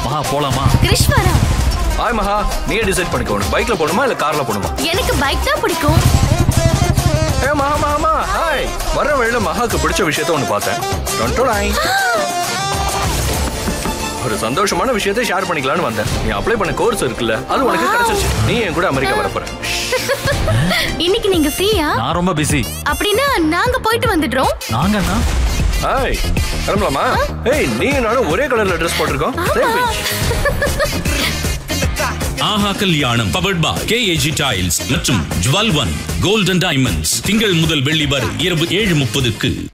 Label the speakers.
Speaker 1: மகா போலாமா
Speaker 2: கிரிஷ் வரா
Speaker 3: ஹாய் மகா நீயே டிசைட் பண்ணிக்கோ உனக்கு பைக்ல போகணுமா இல்ல கார்ல போகணுமா
Speaker 2: எனக்கு பைக் தான் பிடிக்கும்
Speaker 3: ஏ மகா மகா ஹாய் வர வழியில மகாக்கு பிடிச்ச விஷயத்த ஒன்று பார்த்தேன் டொன்டோடாய். ஒரு சந்தோஷமான விஷயத்தை ஷேர் பண்ணிக்கலாம்னு வந்தேன் நீ அப்ளை பண்ண கோர்ஸ் இருக்குல்ல அது உனக்கு கிடைச்சிருச்சு நீ என் கூட அமெரிக்கா வர போற
Speaker 2: இன்னைக்கு நீங்க ஃப்ரீயா
Speaker 1: நான் ரொம்ப பிஸி
Speaker 2: அப்படின்னா நாங்க போயிட்டு வந்துடுறோம்
Speaker 1: நாங்க அண்ணா
Speaker 3: ஹாய் கிளம்பலாமா ஏய் நீ நானும் ஒரே கலர்ல ட்ரெஸ் போட்டிருக்கோம் Same pitch.
Speaker 4: ஆஹா கல்யாணம் பவர்ட் பை கேஏஜி டைல்ஸ் மற்றும் ஜுவல் ஒன் கோல்டன் டைமண்ட்ஸ் திங்கள் முதல் வெள்ளி வரை இரவு ஏழு முப்பதுக்கு